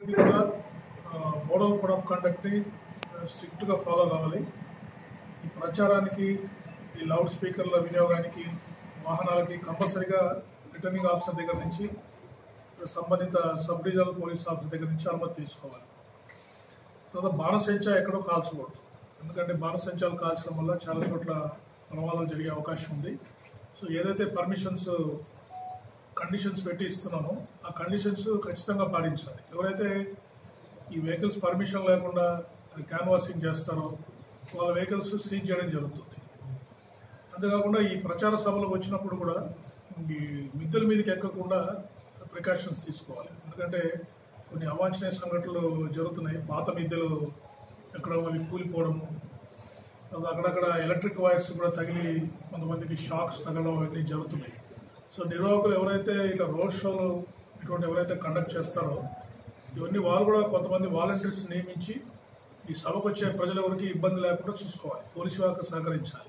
ఇది కూడా model code of కండక్ట్ని స్ట్రిక్ట్గా ఫాలో కావాలి ఈ ప్రచారానికి ఈ లౌడ్ స్పీకర్ల వినియోగానికి వాహనాలకి కంపల్సరీగా రిటర్నింగ్ ఆఫీసర్ దగ్గర నుంచి సంబంధిత సబ్ డివిజనల్ పోలీస్ ఆఫీసర్ దగ్గర నుంచి అనుమతి తీసుకోవాలి తర్వాత బాణసంచా ఎక్కడో కాల్చకూడదు ఎందుకంటే బాణసంచాలు కాల్చడం వల్ల చాలా చోట్ల ప్రమాదాలు జరిగే అవకాశం ఉంది సో ఏదైతే పర్మిషన్స్ కండిషన్స్ పెట్టి ఇస్తున్నామో ఆ కండిషన్స్ ఖచ్చితంగా పాటించాలి ఎవరైతే ఈ వెహికల్స్ పర్మిషన్ లేకుండా క్యాన్వాసింగ్ చేస్తారో వాళ్ళ వెహికల్స్ సీజ్ చేయడం జరుగుతుంది అంతేకాకుండా ఈ ప్రచార సభలకు వచ్చినప్పుడు కూడా ఈ మిద్దెల మీదకి ఎక్కకుండా ప్రికాషన్స్ తీసుకోవాలి ఎందుకంటే కొన్ని అవాంఛనీయ సంఘటనలు జరుగుతున్నాయి పాత మిద్దెలు ఎక్కడ అవి కూలిపోవడము తర్వాత అక్కడక్కడ ఎలక్ట్రిక్ వైర్స్ కూడా తగిలి కొంతమందికి షాక్స్ తగలడం అవన్నీ జరుగుతున్నాయి సో నిర్వాహకులు ఎవరైతే ఇట్లా రోడ్ షోలు ఇటువంటి ఎవరైతే కండక్ట్ చేస్తారో ఇవన్నీ వాళ్ళు కూడా కొంతమంది వాలంటీర్స్ నియమించి ఈ సభకు వచ్చే ప్రజలెవరికి ఇబ్బంది లేకుండా చూసుకోవాలి పోలీసు వారికి సహకరించాలి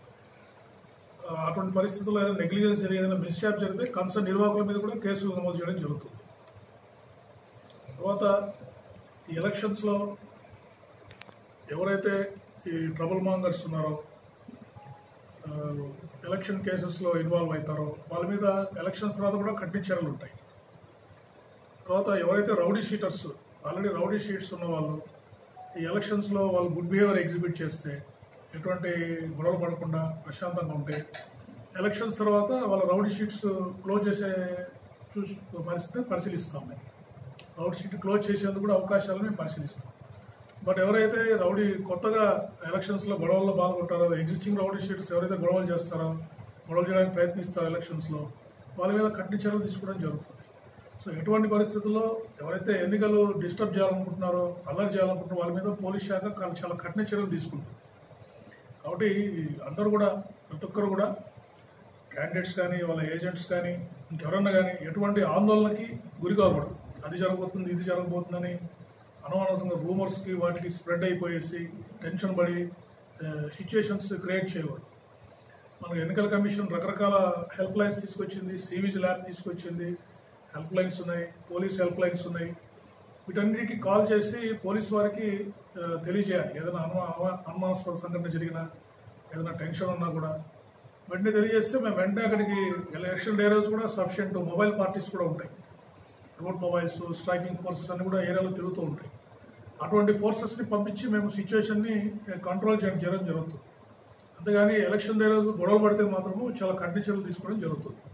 ఆ, అటువంటి పరిస్థితుల్లో ఏదైనా నెగ్లిజెన్స్ జరిగి ఏదైనా మిస్షాప్ జరిగితే కన్సర్న్ నిర్వాహకుల మీద కూడా కేసులు నమోదు చేయడం జరుగుతుంది తర్వాత ఈ ఎలక్షన్స్లో ఎవరైతే ఈ ట్రబుల్ మాంగర్స్ ఉన్నారో ఆ, ఎలక్షన్ కేసెస్లో ఇన్వాల్వ్ అవుతారో వాళ్ళ మీద ఎలక్షన్స్ తర్వాత కూడా కఠిన చర్యలు ఉంటాయి తర్వాత ఎవరైతే rowdy sheeters already rowdy sheets ఉన్న వాళ్ళు ఈ ఎలక్షన్స్లో వాళ్ళు గుడ్ బిహేవియర్ ఎగ్జిబిట్ చేస్తే ఎటువంటి గొడవలు పడకుండా ప్రశాంతంగా ఉంటే ఎలక్షన్స్ తర్వాత వాళ్ళ రౌడీ షీట్స్ క్లోజ్ చేసే చూసి పరిస్థితి పరిశీలిస్తాం మేము రౌడీ షీట్ క్లోజ్ చేసేందుకు కూడా అవకాశాలు మేము పరిశీలిస్తాం బట్ ఎవరైతే రౌడీ కొత్తగా ఎలక్షన్స్లో గొడవల్లో పాల్గొంటారో ఎగ్జిస్టింగ్ రౌడీ షీట్స్ ఎవరైతే గొడవలు చేస్తారో గొడవలు చేయడానికి ప్రయత్నిస్తారో ఎలక్షన్స్లో వాళ్ళ మీద కఠిన చర్యలు తీసుకోవడం జరుగుతుంది సో ఎటువంటి పరిస్థితుల్లో ఎవరైతే ఎన్నికలు డిస్టర్బ్ చేయాలనుకుంటున్నారో అల్లరి చేయాలనుకుంటున్నారో వాళ్ళ మీద పోలీస్ శాఖ కా- చాలా కఠిన చర్యలు తీసుకుంటుంది కాబట్టి అందరూ కూడా ప్రతి ఒక్కరు కూడా క్యాండిడేట్స్ కానీ వాళ్ళ ఏజెంట్స్ కానీ ఇంకెవరన్నా కానీ ఎటువంటి ఆందోళనకి గురి కాకూడదు అది జరగబోతుంది ఇది జరగబోతుందని అనవసరంగా రూమర్స్కి వాటికి స్ప్రెడ్ అయిపోయేసి టెన్షన్ పడి సిచ్యుయేషన్స్ క్రియేట్ చేయకూడదు మనకు ఎన్నికల కమిషన్ రకరకాల హెల్ప్ లైన్స్ తీసుకొచ్చింది సివిజ్ ల్యాబ్ తీసుకొచ్చింది హెల్ప్ లైన్స్ ఉన్నాయి పోలీస్ హెల్ప్ లైన్స్ ఉన్నాయి వీటన్నిటికీ కాల్ చేసి పోలీస్ వారికి ఆ, తెలియజేయాలి ఏదైనా అనుమా అవ- అనుమానాస్పద సంఘటన జరిగినా ఏదైనా టెన్షన్ ఉన్నా కూడా వెంటనే తెలియజేస్తే మేము వెంటనే అక్కడికి ఎలక్షన్ డే రోజు కూడా సఫిషియంట్ మొబైల్ పార్టీస్ కూడా ఉంటాయి రోడ్ మొబైల్స్ స్ట్రైకింగ్ ఫోర్సెస్ అన్ని కూడా ఏరియాలో తిరుగుతూ ఉంటాయి అటువంటి ఫోర్సెస్ని పంపించి మేము సిచ్యువేషన్ని కంట్రోల్ చేయడం చేయడం జరుగుతుంది అంతేగాని ఎలక్షన్ డే రోజు గొడవ పడితే మాత్రము చాలా కఠిన చర్యలు తీసుకోవడం జరుగుతుంది